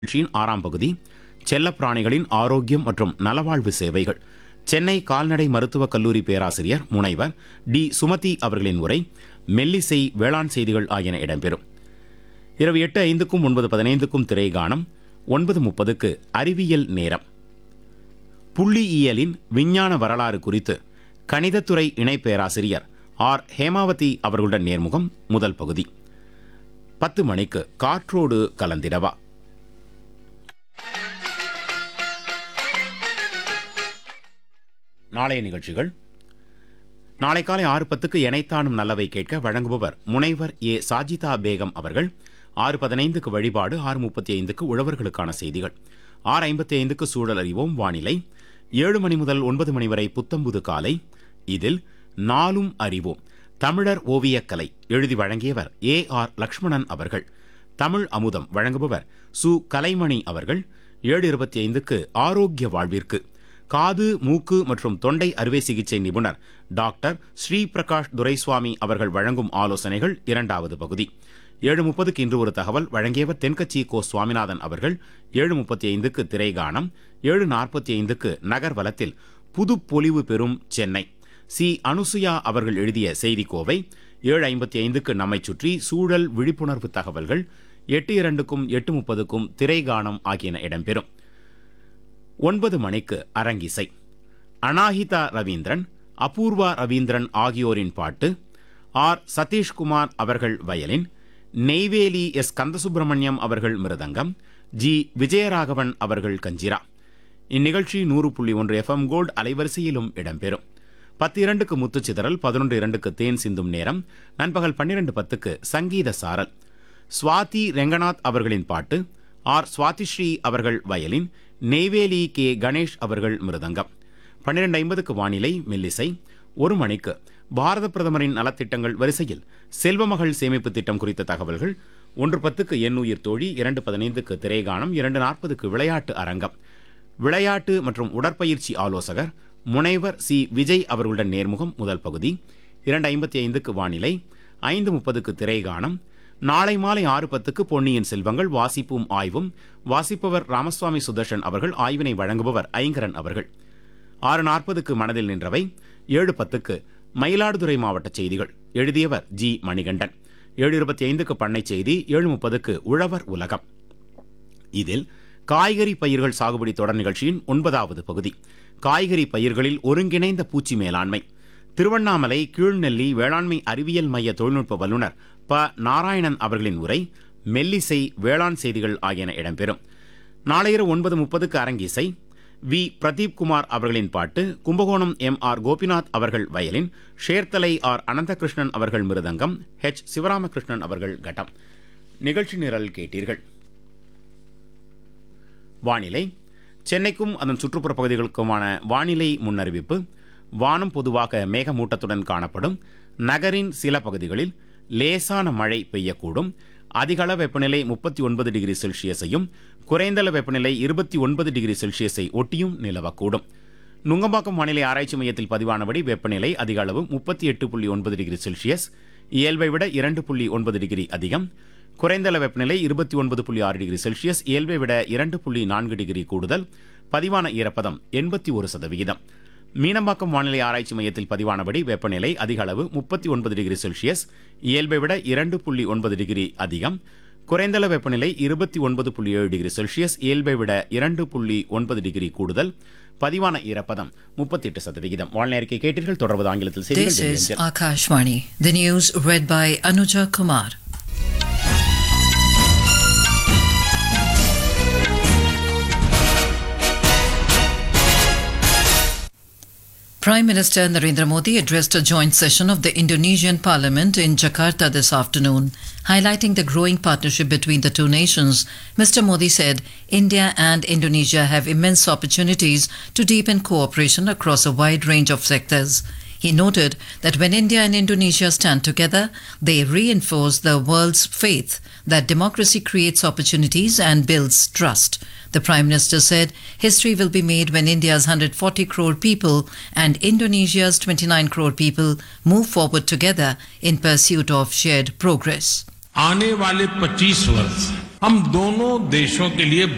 நிகழ்ச்சியின் ஆறாம் பகுதி செல்லப்பிராணிகளின் ஆரோக்கியம் மற்றும் நலவாழ்வு சேவைகள் சென்னை கால்நடை மருத்துவக் கல்லூரி பேராசிரியர் முனைவர் டி சுமதி அவர்களின் உரை மெல்லிசை வேளாண் செய்திகள் ஆகியன இடம்பெறும் இரவு எட்டு ஐந்துக்கும் ஒன்பது பதினைந்துக்கும் திரைகானம் ஒன்பது முப்பதுக்கு அறிவியல் நேரம் புள்ளியியலின் விஞ்ஞான வரலாறு குறித்து கணிதத்துறை இணை பேராசிரியர் ஆர் ஹேமாவதி அவர்களுடன் நேர்முகம் முதல் பகுதி பத்து மணிக்கு காற்றோடு கலந்திடவா நாளைய நிகழ்ச்சிகள் நாளை காலை ஆறு பத்துக்கு எனைத்தானும் நல்லவை கேட்க வழங்குபவர் முனைவர் ஏ சாஜிதா பேகம் அவர்கள் ஆறு பதினைந்துக்கு வழிபாடு ஆறு முப்பத்தி ஐந்துக்கு உழவர்களுக்கான செய்திகள் ஆறு ஐம்பத்தி ஐந்துக்கு சூழல் அறிவோம் வானிலை ஏழு மணி முதல் ஒன்பது மணி வரை புத்தம்புது காலை இதில் நாளும் அறிவோம் தமிழர் ஓவியக்கலை எழுதி வழங்கியவர் ஏ ஆர் லக்ஷ்மணன் அவர்கள் தமிழ் அமுதம் வழங்குபவர் சு கலைமணி அவர்கள் ஏழு இருபத்தி ஐந்துக்கு ஆரோக்கிய வாழ்விற்கு காது மூக்கு மற்றும் தொண்டை அறுவை சிகிச்சை நிபுணர் டாக்டர் ஸ்ரீ பிரகாஷ் துரைசுவாமி அவர்கள் வழங்கும் ஆலோசனைகள் இரண்டாவது பகுதி ஏழு முப்பதுக்கு இன்று ஒரு தகவல் வழங்கியவர் தென்கட்சி கோ சுவாமிநாதன் அவர்கள் ஏழு முப்பத்தி ஐந்துக்கு திரைகானம் ஏழு நாற்பத்தி ஐந்துக்கு நகர்வலத்தில் புது பொலிவு பெறும் சென்னை சி அனுசுயா அவர்கள் எழுதிய செய்திக்கோவை ஏழு ஐம்பத்தி ஐந்துக்கு நம்மை சுற்றி சூழல் விழிப்புணர்வு தகவல்கள் எட்டு இரண்டுக்கும் எட்டு முப்பதுக்கும் திரைகானம் ஆகியன இடம்பெறும் ஒன்பது மணிக்கு அரங்கிசை அனாஹிதா ரவீந்திரன் அபூர்வா ரவீந்திரன் ஆகியோரின் பாட்டு ஆர் சதீஷ்குமார் அவர்கள் வயலின் நெய்வேலி எஸ் கந்தசுப்பிரமணியம் அவர்கள் மிருதங்கம் ஜி விஜயராகவன் அவர்கள் கஞ்சிரா இந்நிகழ்ச்சி நூறு புள்ளி ஒன்று எஃப்எம் கோல்டு அலைவரிசையிலும் இடம்பெறும் பத்து இரண்டுக்கு முத்துச்சிதறல் பதினொன்று இரண்டுக்கு தேன் சிந்தும் நேரம் நண்பகல் பன்னிரண்டு பத்துக்கு சங்கீத சாரல் சுவாதி ரெங்கநாத் அவர்களின் பாட்டு ஆர் சுவாதிஸ்ரீ அவர்கள் வயலின் நெய்வேலி கே கணேஷ் அவர்கள் மிருதங்கம் பன்னிரண்டு ஐம்பதுக்கு வானிலை மெல்லிசை ஒரு மணிக்கு பாரத பிரதமரின் நலத்திட்டங்கள் வரிசையில் செல்வமகள் சேமிப்பு திட்டம் குறித்த தகவல்கள் ஒன்று பத்துக்கு எண்ணுயிர் தோழி இரண்டு பதினைந்துக்கு திரைகானம் இரண்டு நாற்பதுக்கு விளையாட்டு அரங்கம் விளையாட்டு மற்றும் உடற்பயிற்சி ஆலோசகர் முனைவர் சி விஜய் அவர்களுடன் நேர்முகம் முதல் பகுதி இரண்டு ஐம்பத்தி ஐந்துக்கு வானிலை ஐந்து முப்பதுக்கு திரைகானம் நாளை மாலை ஆறு பத்துக்கு பொன்னியின் செல்வங்கள் வாசிப்பும் ஆய்வும் வாசிப்பவர் ராமசுவாமி சுதர்ஷன் அவர்கள் ஆய்வினை வழங்குபவர் ஐங்கரன் அவர்கள் ஆறு நாற்பதுக்கு மனதில் நின்றவை ஏழு பத்துக்கு மயிலாடுதுறை மாவட்ட செய்திகள் எழுதியவர் ஜி மணிகண்டன் ஏழு இருபத்தி ஐந்துக்கு பண்ணை செய்தி ஏழு முப்பதுக்கு உழவர் உலகம் இதில் காய்கறி பயிர்கள் சாகுபடி தொடர் நிகழ்ச்சியின் ஒன்பதாவது பகுதி காய்கறி பயிர்களில் ஒருங்கிணைந்த பூச்சி மேலாண்மை திருவண்ணாமலை கீழ்நெல்லி வேளாண்மை அறிவியல் மைய தொழில்நுட்ப வல்லுநர் ப நாராயணன் அவர்களின் உரை மெல்லிசை வேளாண் செய்திகள் ஆகியன இடம்பெறும் நாளையிறு ஒன்பது முப்பதுக்கு அரங்கிசை வி பிரதீப் குமார் அவர்களின் பாட்டு கும்பகோணம் எம் ஆர் கோபிநாத் அவர்கள் வயலின் ஷேர்தலை ஆர் அனந்தகிருஷ்ணன் அவர்கள் மிருதங்கம் ஹெச் சிவராமகிருஷ்ணன் அவர்கள் கட்டம் நிகழ்ச்சி நிரல் கேட்டீர்கள் வானிலை சென்னைக்கும் அதன் சுற்றுப்புற பகுதிகளுக்குமான வானிலை முன்னறிவிப்பு வானம் பொதுவாக மேகமூட்டத்துடன் காணப்படும் நகரின் சில பகுதிகளில் லேசான மழை பெய்யக்கூடும் அதிகள வெப்பநிலை முப்பத்தி ஒன்பது டிகிரி செல்சியஸையும் குறைந்தள வெப்பநிலை இருபத்தி ஒன்பது டிகிரி செல்சியஸை ஒட்டியும் நிலவக்கூடும் நுங்கம்பாக்கம் வானிலை ஆராய்ச்சி மையத்தில் பதிவானபடி வெப்பநிலை அதிக அளவு முப்பத்தி எட்டு புள்ளி ஒன்பது டிகிரி செல்சியஸ் இயல்பை விட இரண்டு புள்ளி ஒன்பது டிகிரி அதிகம் குறைந்தள வெப்பநிலை இருபத்தி ஒன்பது புள்ளி ஆறு டிகிரி செல்சியஸ் இயல்பை விட இரண்டு புள்ளி நான்கு டிகிரி கூடுதல் பதிவான ஈரப்பதம் எண்பத்தி ஒரு சதவிகிதம் மீனம்பாக்கம் வானிலை ஆராய்ச்சி மையத்தில் பதிவானபடி வெப்பநிலை அதிக அளவு முப்பத்தி ஒன்பது டிகிரி செல்சியஸ் இயல்பை விட இரண்டு புள்ளி ஒன்பது டிகிரி அதிகம் குறைந்தள வெப்பநிலை இருபத்தி ஒன்பது புள்ளி ஏழு டிகிரி செல்சியஸ் இயல்பை விட இரண்டு புள்ளி ஒன்பது டிகிரி கூடுதல் பதிவான ஈரப்பதம் முப்பத்தி எட்டு சதவிகிதம் வானிலை அறிக்கை கேட்டீர்கள் தொடர்வது ஆங்கிலத்தில் This is செய்திகள் Akashvani. The news read by Anuja Kumar. Prime Minister Narendra Modi addressed a joint session of the Indonesian Parliament in Jakarta this afternoon. Highlighting the growing partnership between the two nations, Mr. Modi said India and Indonesia have immense opportunities to deepen cooperation across a wide range of sectors. He noted that when India and Indonesia stand together, they reinforce the world's faith that democracy creates opportunities and builds trust. The Prime Minister said history will be made when India's 140 crore people and Indonesia's 29 crore people move forward together in pursuit of shared progress. आने वाले 25 वर्ष हम दोनों देशों के लिए